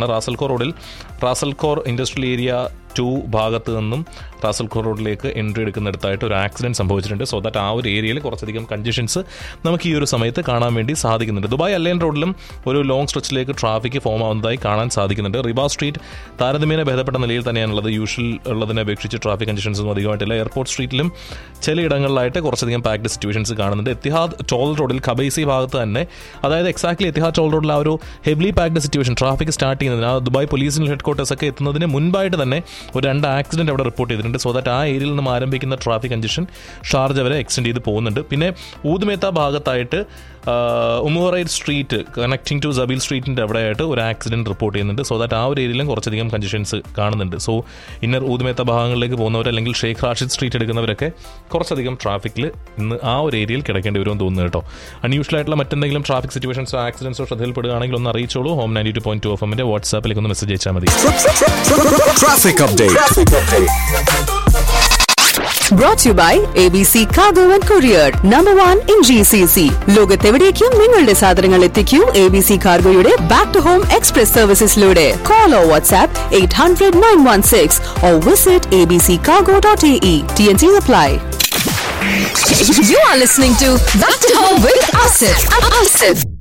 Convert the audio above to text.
Ras Al Khor റോഡിൽ Ras Al Khor industrial area to ഭാഗത്ത് നിന്നും റാസൽഖോർ റോഡിലേക്ക് എൻട്രി എടുക്കുന്നിടത്തായിട്ട് ഒരു ആക്സിഡന്റ് സംഭവിച്ചിട്ടുണ്ട് സോ ദാറ്റ് ആ ഒരു ഏരിയയിൽ കുറച്ചധികം കൺജഷൻസ് നമുക്ക് ഈ ഒരു സമയത്ത് കാണാൻ വേണ്ടി സാധിക്കുന്നുണ്ട് ദുബായ് അല്ലൈൻ റോഡിലും ഒരു ലോങ് സ്ട്രെച്ചിലേക്ക് ട്രാഫിക് ഫോം ആവുന്നതായി കാണാൻ സാധിക്കുന്നുണ്ട് റിബാ സ്ട്രീറ്റ് താരതമ്യേന ഭേദപ്പെട്ട നിലയിൽ തന്നെയാണുള്ളത് യൂഷ്വൽ ഉള്ളതിനെ അപേക്ഷിച്ച് ട്രാഫിക് കണ്ടീഷൻസ് ഒന്നും അധികമായിട്ടില്ല എയർപോർട്ട് സ്ട്രീറ്റിലും ചിലയിടങ്ങളിലായിട്ട് കുറച്ചധികം പാക്ഡ് സിറ്റുവേഷൻസ് കാണുന്നുണ്ട് എത്തിഹാദ് ടോൾ റോഡിൽ ഖബൈസി ഭാഗത്ത് തന്നെ അതായത് എക്സാക്ട്ലി എത്തിഹാദ് ടോൾ റോഡിൽ ആ ഒരു heavily packed situation traffic start ചെയ്യുന്നതിന് ആ ദുബായ് പോലീസിന്റെ ഹെഡ് ക്വാർട്ടേഴ്സ് ഒക്കെ എത്തുന്നതിന് മുൻപായിട്ട് തന്നെ ഒരു രണ്ട് ആക്സിഡന്റ് അവിടെ റിപ്പോർട്ട് ചെയ്തിട്ടുണ്ട് സോ ദാറ്റ് ആ ഏരിയയിൽ നിന്നും ആരംഭിക്കുന്ന ട്രാഫിക് കഞ്ചഷൻ ഷാർജ വരെ എക്സ്റ്റെൻഡ് ചെയ്ത് പോകുന്നുണ്ട് പിന്നെ ഊതുമേത്ത ഭാഗത്തായിട്ട് Umm Hurair street connecting to Zabeel സ്ട്രീറ്റിന്റെ അവിടെയായിട്ട് ഒരു ആക്സിഡന്റ് റിപ്പോർട്ട് ചെയ്യുന്നുണ്ട് സോ ദാറ്റ് ആ ഒരു ഏരിയയിലും കുറച്ചധികം കഞ്ചഷൻസ് കാണുന്നുണ്ട് സോ ഇന്നർ ഊതുമേത്ത ഭാഗങ്ങളിലേക്ക് പോകുന്നവർ അല്ലെങ്കിൽ ഷെയ്ഖ് റാഷിദ് സ്ട്രീറ്റ് എടുക്കുന്നവരൊക്കെ കുറച്ചധികം ട്രാഫിക്കിൽ ഇന്ന് ആ ഒരു ഏരിയയിൽ കിടക്കേണ്ടി വരുമെന്ന് തോന്നുന്നു കേട്ടോ അൺയൂഷ്വൽ ആയിട്ടുള്ള മറ്റെന്തെങ്കിലും ട്രാഫിക് സിറ്റുവേഷൻസോ ആക്സിഡൻസോ ശ്രദ്ധയിൽപ്പെടുകയാണെങ്കിൽ ഒന്ന് അറിയിച്ചോളൂ home ninety two point two F എമ്മിന്റെ വാട്സാപ്പിലേക്ക് ഒന്ന് മെസ്സേജ് അയച്ചാൽ മതി Traffic update. Brought to you by ABC Cargo and Courier, number one in GCC. ലോകത്തെവിടേക്കും നിങ്ങളുടെ സാധനങ്ങൾ എത്തിക്കൂ എ ബി സി കാർഗോയുടെ ബാക്ക് ടു ഹോം എക്സ്പ്രസ് സർവീസസിലൂടെ call or WhatsApp eight hundred nine one six or visit A B C cargo dot A E T N C apply You are listening to Back to Home with Asif. Asif.